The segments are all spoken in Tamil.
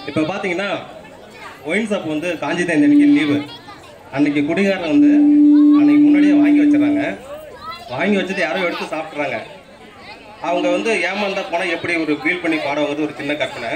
இப்போ பார்த்தீங்கன்னா ஒயின் ஷாப் வந்து காஞ்சி தான் அன்னைக்கு லீவு அன்னைக்கு குடிகாரன் வந்து அன்னைக்கு முன்னாடியே வாங்கி வச்சிடறாங்க வாங்கி வச்சது யாரோ எடுத்து சாப்பிட்றாங்க அவங்க வந்து ஏமாந்தா போனால் எப்படி ஒரு ஃபீல் பண்ணி பாடுவாங்கிறது ஒரு சின்ன கற்பனை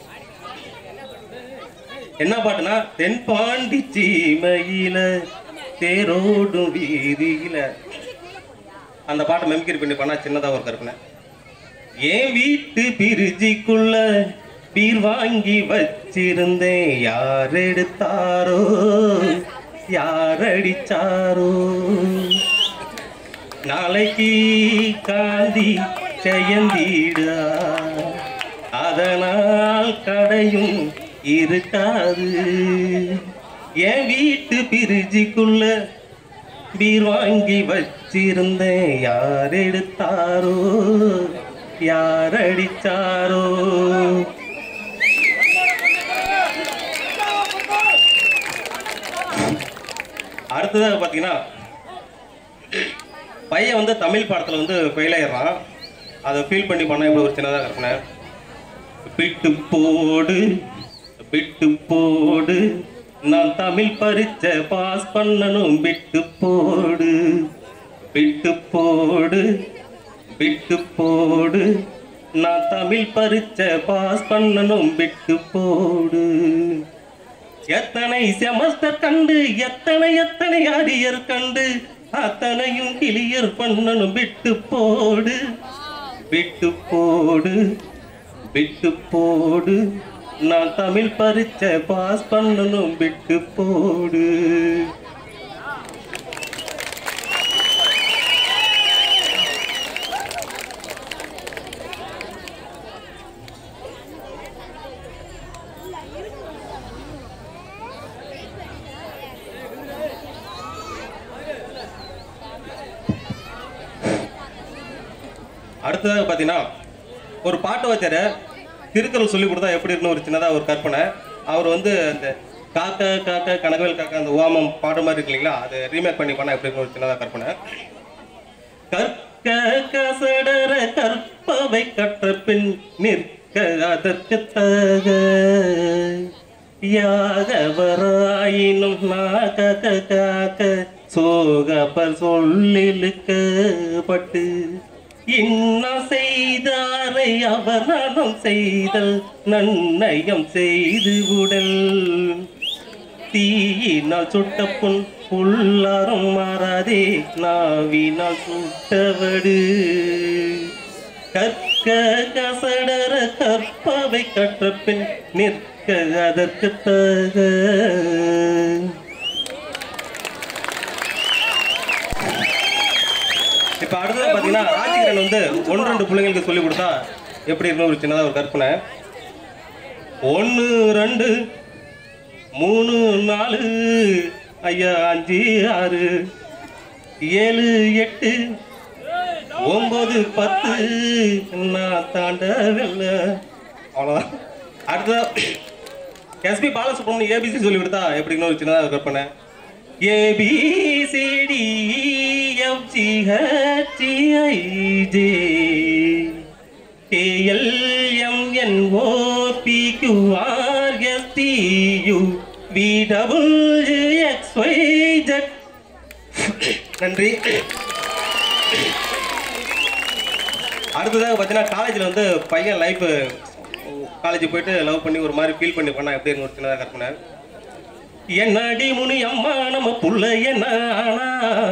என்ன பாட்டுனா தென்பாண்டி சீமையில தேரோடும் வீதியில அந்த பாட்டை மெமிக்ரி பண்ணி பண்ணா சின்னதாக ஒரு கற்பனை என் வீட்டு பிரிஜிக்குள்ள பீர் வாங்கி வச்சிருந்தேன் யார் எடுத்தாரோ யார் அடிச்சாரோ நாளைக்கு காந்தி ஜெயந்திடா அதனால் கடையும் இருக்காது என் வீட்டு பிரிஜிக்குள்ள பீர் வாங்கி வச்சிருந்தேன் யார் எடுத்தாரோ யார் அடிச்சாரோ அடுத்ததாக பார்த்தீங்கன்னா பையன் வந்து தமிழ் பாடத்தில் வந்து ஃபெயில் ஆயிடுறான் அதை ஃபீல் பண்ணி பண்ண இப்படி ஒரு சின்னதாக கற்பனை பிட்டு போடு பிட்டு போடு நான் தமிழ் பரீட்சை பாஸ் பண்ணணும் பிட்டு போடு பிட்டு போடு பிட்டு போடு நான் தமிழ் பரீட்சை பாஸ் பண்ணணும் பிட்டு போடு எத்தனை செமஸ்டர் கண்டு எத்தனை எத்தனை அரியர் கண்டு அத்தனையும் கிளியர் பண்ணணும் விட்டு போடு விட்டு போடு விட்டு போடு நான் தமிழ் பரீட்சை பாஸ் பண்ணணும் விட்டு போடு அடுத்ததாக பார்த்தீங்கன்னா ஒரு பாட்டு வச்சார திருக்குறள் சொல்லி கொடுத்தா எப்படி இருக்குன்னு ஒரு சின்னதாக ஒரு கற்பனை அவர் வந்து அந்த காக்க காக்க கனகவேல் காக்க அந்த ஓமம் பாடு மாதிரி இருக்கு இல்லைங்களா அதை ரீமேக் பண்ணி பண்ணால் எப்படி இருக்குன்னு ஒரு சின்னதாக கற்பனை கற்க கசடர கற்பவை கற்ற பின் நிற்க அதற்கு தக யாகவராயினும் நாக காக்க சோகப்பர் சொல்லிழுக்கப்பட்டு இன்ன செய்தாரை அவர் நலம் செய்தல் நன்னயம் செய்து உடல் தீயினால் சுட்ட புண் புல்லாரும் மாறாதே நாவினால் சுட்டவடு கற்க கசடர கற்பவை கற்ற பின் நிற்க அதற்கு தக இப்போ அடுத்தது பார்த்தீங்கன்னா ராஜகிரன் வந்து ஒன்று ரெண்டு பிள்ளைங்களுக்கு சொல்லி கொடுத்தா எப்படி இருக்கணும் ஒரு சின்னதாக ஒரு கற்பனை ஒன்று ரெண்டு மூணு நாலு ஐயா அஞ்சு ஆறு ஏழு எட்டு ஒம்பது பத்து நான் தாண்டவில்லை அவ்வளோதான் அடுத்ததா எஸ்பி பாலசுப்ரமணியம் ஏபிசி சொல்லி கொடுத்தா எப்படின்னு ஒரு சின்னதாக ஒரு கற்பனை ஏபிசிடி எஃப்ஜி ஹெச்ஐஜே கேஎல்எம்என்ஓ பிக்யூஆர்எஸ்டியு விடபுள்யூஎக்ஸ்ஒய்ஜெட் நன்றி அடுத்ததாக பார்த்தீங்கன்னா காலேஜில் வந்து பையன் லைஃப் காலேஜ் போயிட்டு லவ் பண்ணி ஒரு மாதிரி ஃபீல் பண்ணி பண்ணா எப்படி இருக்கும் ஒரு சின்னதாக கற்பனை என்னடி முனி அம்மா நம்ம புள்ள என்ன ஆனா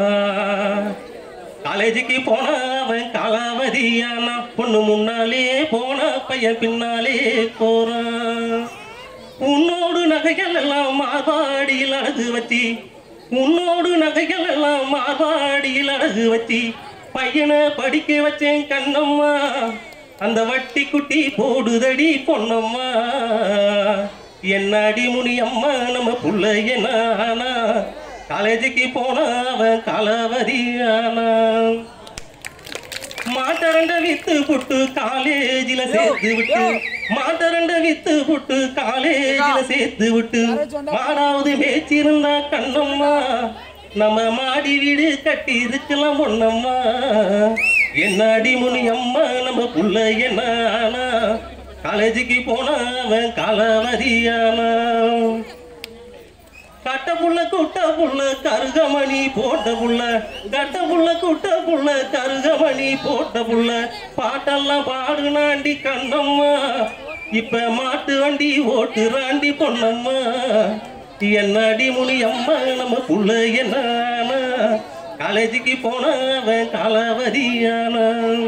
காலேஜுக்கு போனா அவன் காலாவதியானா பொண்ணு முன்னாலே போனா பையன் பின்னாலே போறான் உன்னோடு நகைகள் எல்லாம் மார்பாடியில் அழகு வச்சி உன்னோடு நகைகள் எல்லாம் மார்பாடியில் அழகு வச்சி பையனை படிக்க வச்சேன் கண்ணம்மா அந்த வட்டி குட்டி போடுதடி பொன்னம்மா என்னடி முனி அம்மா நம்ம புள்ள என்ன ஆனா காலேஜுக்கு போனா அவன் காலாவதியானா மாட்டரண்ட வித்து புட்டு காலேஜில சேர்த்து விட்டு மாட்டரண்ட வித்து புட்டு காலேஜில சேர்த்து விட்டு மாடாவது மேய்ச்சிருந்தா கண்ணம்மா நம்ம மாடி வீடு கட்டி இருக்கலாம் பொண்ணம்மா என்ன அடிமுனி அம்மா நம்ம புள்ள என்ன ஆனா காலேஜுக்கு போனவன் காலவதியானா கட்ட புள்ள குட்ட புள்ள கருகமணி போட்ட புள்ள கட்ட புள்ள குட்ட புள்ள கருகமணி போட்ட புள்ள பாட்டெல்லாம் பாடுனாண்டி கண்ணம்மா இப்ப மாட்டு வண்டி ஓட்டுறாண்டி பொன்னம்மா என்னடி முனி அம்மா நம்ம புள்ள என்ன காலேஜுக்கு போனவன் காலவதியானா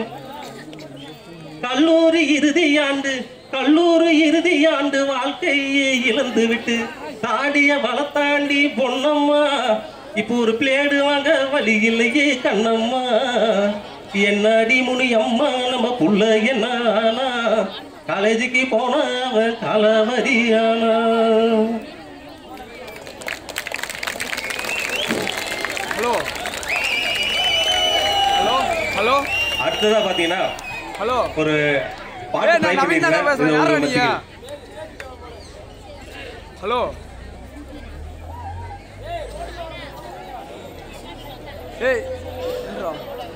கல்லூரி இறுதி ஆண்டு கல்லூரி இறுதி ஆண்டு வாழ்க்கையை இழந்து விட்டு தாடிய வளத்தாண்டி பொன்னம்மா இப்போ ஒரு பிளேடு வாங்க வழி இல்லையே கண்ணம்மா என்னடி முனி அம்மா நம்ம புள்ள என்னானா காலேஜுக்கு போனவன் காலவதியானா ஹலோ ஹலோ ஹலோ அடுத்ததா பாத்தீங்கன்னா ஹலோ ஒரு பாட்டு ஏய் நான் try நவீன் தானே பண்ணியிருக்கேன். பேசுறேன் இது யாரா ஒரு நீங்க மத்திக்கு. ஹலோ ஏய் என்னடா?